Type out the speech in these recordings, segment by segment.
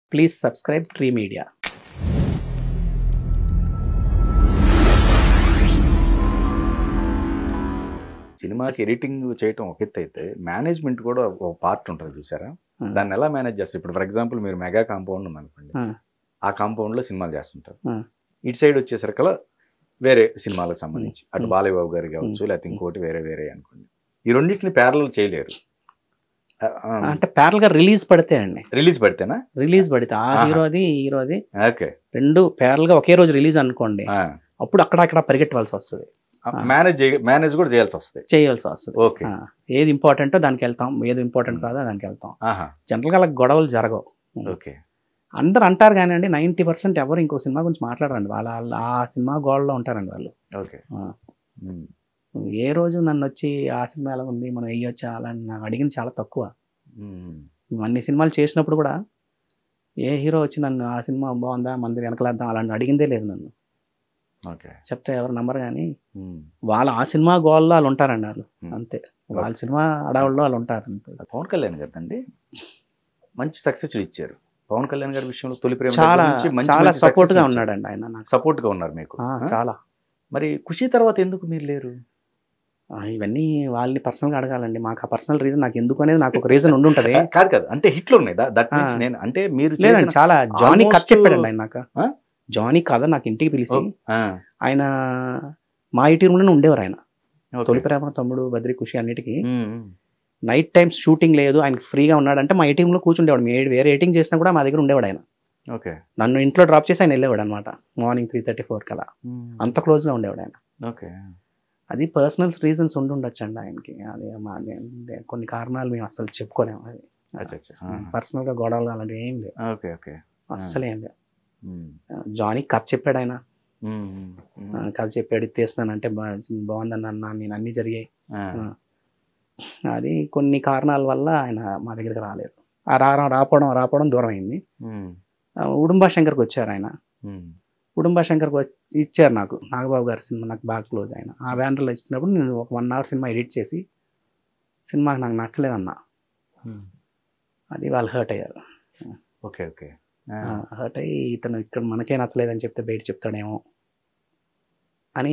Please subscribe tree media సినిమాకి editing చేయటం ఒక ఎత్తు అయితే మేనేజ్మెంట్ కూడా ఒక పార్ట్ ఉంటుంది చూసారా Hmm. దాన్ని ఎలా మేనేజ్ చేస్తారు ఇప్పుడు ఫర్ ఎగ్జాంపుల్ మీరు మెగా కాంపౌండ్ ఉందనుకోండి Hmm. ఆ కాంపౌండ్ లో సినిమాలు చేస్తుంటారు Hmm. ఇటు సైడ్ వచ్చేసరికల్లా వేరే సినిమాలకు సంబంధించి అటు Hmm. బాలయ్యబాబు గారు కావచ్చు లేకపోతే ఇంకోటి వేరే వేరే అనుకోండి ఈ రెండింటిని ప్యారల్ చేయలేరు అంటే ప్యారల్ గా రిలీజ్ పడితే అండి రిలీజ్ పెడితేనా రిలీజ్ పడితే ఆ ఆహా. హీరోది ఈ హీరోది ఓకే రెండు ప్యారల్ గా ఒకే రోజు రిలీజ్ అనుకోండి అప్పుడు అక్కడ అక్కడ పరిగెట్టవలసి వస్తుంది మేనేజ్ మేనేజ్ కూడా చేయాల్సి వస్తుంది చేయాల్సి వస్తుంది ఓకే ఆ, ఏది ఇంపార్టెంటో దానికి వెళ్తాం ఏది ఇంపార్టెంట్ కాదో దానికి వెళ్తాం ఆహా జనరల్గా అలా గొడవలు జరగవు ఓకే అందరు అంటారు కానీ అండి నైంటీ పర్సెంట్ ఎవరు ఇంకో సినిమా గురించి మాట్లాడరండి వాళ్ళ వాళ్ళ ఆ సినిమా గోడలో ఉంటారండి వాళ్ళు ఓకే ఆ. Hmm. ఏ రోజు నన్ను వచ్చి ఆ సినిమా ఎలా ఉంది మనం వేయొచ్చా అలా అని నాకు అడిగింది చాలా తక్కువ Hmm. మేము అన్ని సినిమాలు చేసినప్పుడు కూడా ఏ హీరో వచ్చి నన్ను ఆ సినిమా బాగుందా మంది వెనకలేద్దాం అలాంటి అడిగిందే లేదు నన్ను ఓకే చెప్తే ఎవరు నమ్మరు కానీ Hmm. వాళ్ళ ఆ సినిమా గోల్లో వాళ్ళు ఉంటారండి వాళ్ళు Hmm. అంతే వాళ్ళ సినిమా అడవుల్లో వాళ్ళు ఉంటారు అంతే పవన్ కళ్యాణ్ గారు అండి మంచి సక్సెస్ ఇచ్చారు పవన్ కళ్యాణ్ గారి విషయంలో తొలి ప్రేమ చాలా దగ్గర నుంచి మంచి చాలా మంచి సపోర్ట్ success గా ఇచ్చారు. ఉన్నాడండి ఆయన నాకు సపోర్ట్ గా ఉన్నారు మీకు ఆ, ఆ? చాలా మరి ఖుషి తర్వాత ఎందుకు మీరు లేరు ఆ, ఇవన్నీ వాళ్ళని పర్సనల్ గా అడగాలండి మాకు ఆ పర్సనల్ రీజన్ నాకు ఎందుకు అనేది నాకు ఒక రీజన్ ఉండుంటది కాదు కాదు అంటే హిట్లు ఉన్నాయి దట్ మీన్స్ ఆ. నేను అంటే మీరు లేదండి చేసిన- చాలా జానీ కథ almost- చెప్పాడండి ఆయన నాకు ఆ? జానీ కథ నాకు ఇంటికి పిలిచి ఆ, ఆయన మా ఇంటి రూమ్లోనే ఉండేవారు ఆయన okay. తొలి ప్రేమ తమ్ముడు బద్రి ఖుషి అన్నిటికీ um, um. Night times shooting లేదు ఆయనకి ఫ్రీగా ఉన్నాడంటే మా ఎయిటింగ్ లో కూర్చుండేవాడు మీ వేరే ఎయిటింగ్ చేసినా కూడా మా దగ్గర ఉండేవాడు ఆయన ఓకే నన్ను ఇంట్లో డ్రాప్ చేసి ఆయన వెళ్ళేవాడు అనమాట మార్నింగ్ త్రీ థర్టీ ఫోర్ కలా ఉమ్, అంత క్లోజ్ గా ఉండేవాడు ఆయన ఓకే అది పర్సనల్ రీజన్స్ ఉండి ఉండొచ్చు అండి ఆయనకి అది మా అదే కొన్ని కారణాలు మేము అసలు చెప్పుకోలేము అది అచ్చా అచ్చా ఆ, పర్సనల్ గా గొడవలు అలాంటివి ఏం లేవు ఓకే ఓకే అస్సలు ఏం లేవు ఉమ్, జానీ కథ చెప్పాడు ఆయన ఉమ్, ఉమ్, ఉమ్. ఆ, కథ చెప్పాడు తీస్తున్నానంటే బా బాగుందని అన్నా నేను అన్ని జరిగాయి ఆ, ఆ. అది కొన్ని కారణాల వల్ల ఆయన మా దగ్గరికి రాలేదు ఆ రావడం రాపోవడం రాపోవడం దూరం అయింది ఉమ్, ఆ, ఉడుంబా శంకర్కి వచ్చారు ఆయన ఉమ్, ఉడుంబా శంకర్కి వచ్చి ఇచ్చారు నాకు నాగబాబు గారి సినిమా నాకు బాగా క్లోజ్ ఆయన ఆ బ్యానర్లో ఇచ్చినప్పుడు నేను ఒక వన్ అవర్ సినిమా ఎడిట్ చేసి సినిమా నాకు నచ్చలేదన్నా ఉమ్. అది వాళ్ళు హర్ట్ అయ్యారు ఓకే ఓకే ఆ, హర్ట్ అయ్యి ఇతను ఇక్కడ మనకే నచ్చలేదని చెప్తే బయట చెప్తాడేమో అని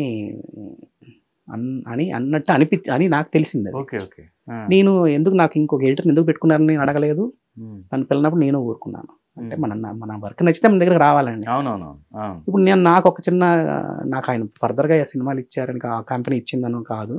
అన్- అని అన్నట్టు అనిపించి అని నాకు తెలిసింది అది. ఓకే ఓకే ఆ, నేను ఎందుకు నాకు ఇంకొక ఎడిటర్ ఎందుకు పెట్టుకున్నారని నేను అడగలేదు ఉమ్. నన్ను పిల్లనప్పుడు నేను ఊరుకున్నాను అంటే మన మన వర్క్ నచ్చితే మన దగ్గరకు రావాలండి అవునవును అవును ఇప్పుడు నేను నాకు ఒక చిన్న నాకు ఆయన ఫర్దర్గా సినిమాలు ఇచ్చారని కా- ఆ కంపెనీ ఇచ్చిందను కాదు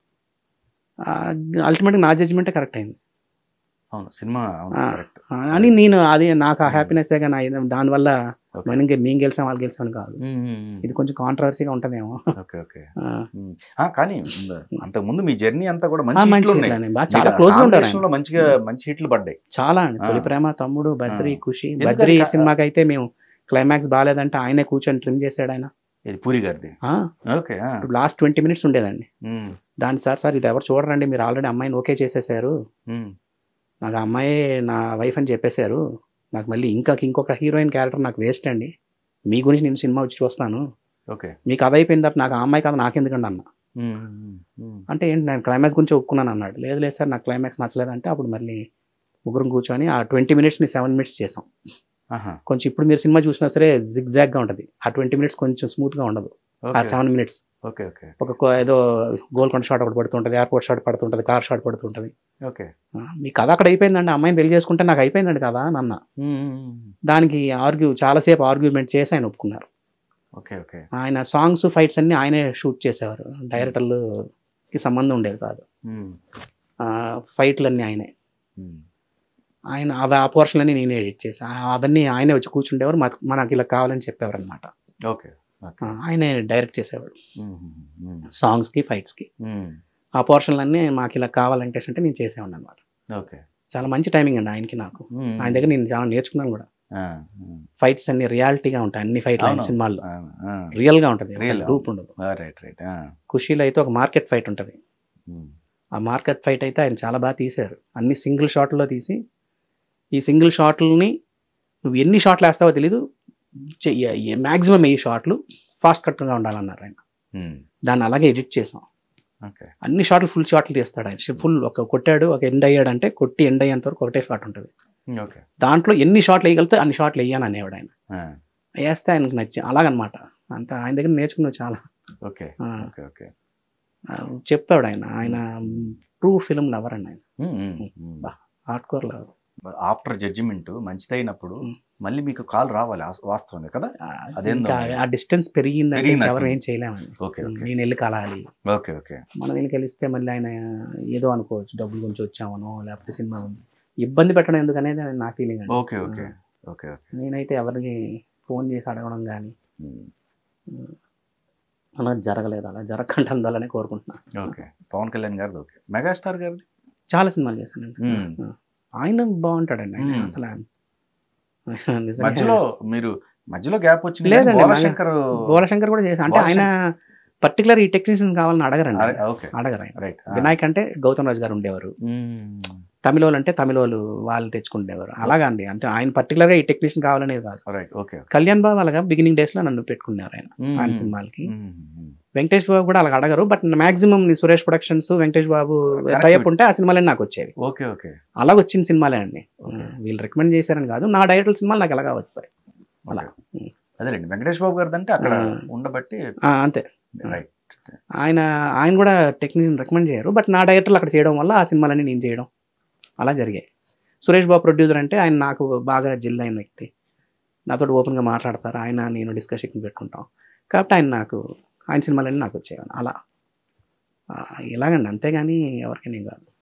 అల్టిమేట్గా నా జడ్జిమెంటే కరెక్ట్ అయింది అవును సినిమా అవును ఆ. కరెక్ట్ ఆ, అని నేను అది నాకు ఆ హ్యాపీనెస్ కానీ ఆయన దానివల్ల మనం ఇంకా మేము గెలిచాం వాళ్ళు గెలిచామని కాదు ఇది కొంచెం కాంట్రవర్సీగా ఉంటుందేమో ఓకే ఓకే ఆ, ఉమ్. ఆ, కానీ అంతకు ముందు మీ జర్నీ అంతా కూడా ఆ, మంచి మంచి హిట్లు ఉన్నాయి. హిట్లే బాగా చాలా మీకు క్లోజ్ గా ఉంటారు combination ఆయన. లో మంచిగా మంచి హిట్లు పడ్డాయి చాలా అండి ఆ. తొలి ప్రేమ తమ్ముడు బద్రి ఆ. ఖుషి ఎందుకని బద్రి కా- సినిమాకి అయితే మేము క్లైమాక్స్ బాగాలేదంటే ఆయనే కూర్చొని ట్రిమ్ చేశాడు ఆయన ఇది పూరి గారిది ఓకే ఆ. లాస్ట్ ట్వంటీ మినిట్స్ ఉండేదండి ఉమ్, దాని సార్ సార్ ఇది ఎవరు చూడరండి మీరు ఆల్రెడీ అమ్మాయిని ఓకే చేసేసారు ఉమ్, నాకు ఆ అమ్మాయే నా వైఫ్ అని చెప్పేశారు నాకు మళ్ళీ ఇంకా ఇంకొక హీరోయిన్ క్యారెక్టర్ నాకు వేస్ట్ అండి మీ గురించి నేను సినిమా వచ్చి చూస్తాను ఓకే మీకు అది అయిపోయిన తర్వాత నాకు ఆ అమ్మాయి కదా నాకెందుకండి అన్న ఉమ్, ఉమ్, ఉమ్. అంటే ఏంటి నేను క్లైమాక్స్ గురించి ఒప్పుకున్నాను అన్నాడు లేదు లేదు సార్ నాకు క్లైమాక్స్ నచ్చలేదంటే అప్పుడు మళ్ళీ ముగ్గురం కూర్చొని ఆ ట్వంటీ మినిట్స్ని సెవెన్ మినిట్స్ చేసాం ఆహా. కొంచెం ఇప్పుడు మీరు సినిమా చూసినా సరే జిగ్జాగ్గా ఉంటుంది ఆ ట్వంటీ మినిట్స్ కొంచెం స్మూత్గా ఉండదు ఆ okay seven minutes okay okay ఒక కో- ఏదో గోల్కొండ షాట్ ఒకటి పడుతుంటుంది ఎయిర్పోర్ట్ షాట్ పడుతుంటుంది కార్ షాట్ పడుతుంటుంది ఓకే ఆ, మీ కథ అక్కడ అయిపోయిందండి అమ్మాయిని పెళ్లి చేసుకుంటే నాకు అయిపోయిందండి కదా అని అన్న ఉమ్, ఉమ్, ఉమ్. దానికి ఆర్గ్యూ చాలాసేపు ఆర్గ్యుమెంట్ చేసి ఆయన ఒప్పుకున్నారు ఓకే ఓకే ఆయన సాంగ్స్ ఫైట్స్ అన్ని ఆయనే షూట్ చేసేవారు డైరెక్టర్లుకి సంబంధం ఉండేది కాదు ఉమ్, ఆ, ఫైట్లన్నీ ఆయనే ఉమ్. ఆయన అవి ఆ పోర్షన్లన్నీ నేనే ఎడిట్ చేసి ఆ- అవన్నీ ఆయనే వచ్చి కూర్చుండేవారు మాకు మనకి ఇలా కావాలని చెప్పేవారు అనమాట ఓకే ఓకే ఆయనే డైరెక్ట్ చేసేవాడు ఉమ్, ఉమ్, ఉమ్, సాంగ్స్కి ఫైట్స్కి ఉమ్. ఆ పోర్షన్లన్నీ మాకు ఇలా కావాలంటే అంటే నేను చేసేవాడిని అనమాట ఓకే చాలా మంచి టైమింగ్ అండి ఆయనకి నాకు ఉమ్, ఆయన దగ్గర నేను చాలా నేర్చుకున్నాను కూడా ఆ, ఉమ్. ఫైట్స్ అన్ని రియాలిటీగా ఉంటాయి అన్ని ఫైట్లు ఆయన అవును. సినిమాల్లో ఆ, ఆ. రియల్ గా ఉంటుంది Real. డూప్ ఉండదు ఆ, రైట్ రైట్ ఆ. ఖుషీలో అయితే ఒక మార్కెట్ ఫైట్ ఉంటుంది ఉమ్, ఆ మార్కెట్ ఫైట్ అయితే ఆయన చాలా బాగా తీశారు అన్ని సింగిల్ షాట్లో తీసి ఈ సింగిల్ షాట్లని నువ్వు ఎన్ని షాట్లు వేస్తావో తెలీదు మ్యాక్సిమం ఈ షాట్లు ఫాస్ట్ కట్గా ఉండాలన్నారు ఆయన ఉమ్. దాన్ని అలాగే ఎడిట్ చేసాం ఓకే అన్ని షాట్లు ఫుల్ షాట్లు తీస్తాడు ఆయన ఫుల్ ఒక కొట్టాడు ఒక ఎండ్ అయ్యాడంటే కొట్టి ఎండ్ అయ్యేంత వరకు ఒకటే షాట్ ఉంటుంది ఓకే దాంట్లో ఎన్ని షాట్లు వేయగలితే అన్ని షాట్లు వేయాను అనేవాడు ఆయన ఆ, వేస్తే ఆయనకు నచ్చి అలాగనమాట అంత ఆయన దగ్గర నేర్చుకున్నావు చాలా ఓకే ఆ, ఓకే ఓకే ఆ, చెప్పాడు ఆయన ఆయన ట్రూ ఫిల్మ్ లవర్ అండి ఆయన ఉమ్, ఉమ్, ఉమ్. బా. Hard core lover after judgement మంచిదైనప్పుడు ఉమ్. మళ్ళీ మీకు కాల్ రావాలి ఆ- వాస్తవమే కదా అదేందో ఇంకా ఆ డిస్టెన్స్ పెరిగిందంటే పెరిగింది ఎవరు అక్కడ. ఏం చేయలేమండి ఓకే ఓకే నేను వెళ్ళి కలాలి ఓకే ఓకే మనం వెళ్ళి కలిస్తే మళ్ళీ ఆయన ఏదో అనుకోవచ్చు డబ్బుల గురించి వచ్చామనో లేకపోతే సినిమా ఉంది ఇబ్బంది పెట్టడం ఎందుకు అనేది నా ఫీలింగ్ అండి ఓకే ఓకే ఓకే ఓకే నేనైతే ఎవరికి ఫోన్ చేసి అడగడం కానీ ఉమ్, అలా జరగలేదు అలా జరగకుండా ఉండాలని కోరుకుంటున్నాను ఓకే పవన్ కళ్యాణ్ గారిది ఓకే మెగాస్టార్ గారిది చాలా సినిమాలు చేశానండి మ్మ్. ఆ. ఆయన బాగుంటాడండి ఆయన మ్మ్. అసలు ఆయన- నిజంగా మధ్యలో మీరు మధ్యలో గ్యాప్ వచ్చింది లేదండి, కానీ బోలశంకర్ భోలశంకర్ కూడా చేశాను అంటే ఆయన పర్టికులర్ ఈ టెక్నీషియన్స్ కావాలని అడగరండి అరే, ఓకే అడగరు ఆయన రైట్ వినాయక్ అంటే గౌతమ్ రాజు గారు ఉండేవారు తమిళ వాళ్ళు అంటే తమిళ వాళ్ళు వాళ్ళు తెచ్చుకుండేవారు అలాగా అండి అంటే ఆయన particular గా ఈ టెక్నీషియన్ కావాలనేది కాదు రైట్ ఓకే కళ్యాణ్ బాబు అలాగా బిగినింగ్ డేస్ లో నన్ను పెట్టుకున్నారు ఆయన మ్మ్. ఆయన సినిమాలకి వెంకటేష్ బాబు కూడా అలాగ అడగరు but maximum Suresh Productions Venkatesh Babu Correct. Type ఉంటే ఆ సినిమాలే నాకు వచ్చేవి ఓకే ఓకే అలా వచ్చిన సినిమాలే అండి Okay. వీళ్ళు రికమెండ్ చేశారని కాదు నా డైరెక్టర్ సినిమాలు నాకు ఎలాగా వస్తాయి అలా అదేలేండి వెంకటేష్ బాబు గారిది అంటే అక్కడ ఆ. ఉండబట్టి ఆ, అంతే రైట్ ఆయన ఆయన కూడా టెక్నీషియన్ రికమెండ్ చేయరు బట్ నా డైరెక్టర్లు అక్కడ చేయడం వల్ల ఆ సినిమాలన్నీ నేను చేయడం అలా జరిగాయి సురేష్ బాబు ప్రొడ్యూసర్ అంటే ఆయన నాకు బాగా జిల్ అయిన వ్యక్తి నాతో ఓపెన్గా మాట్లాడతారు ఆయన నేను డిస్కషన్ పెట్టుకుంటాం కాబట్టి ఆయన నాకు ఆయన సినిమాలన్నీ నాకు వచ్చేవాడు అలా ఆ, ఇలాగండి అంతేగాని ఎవరికైనా కాదు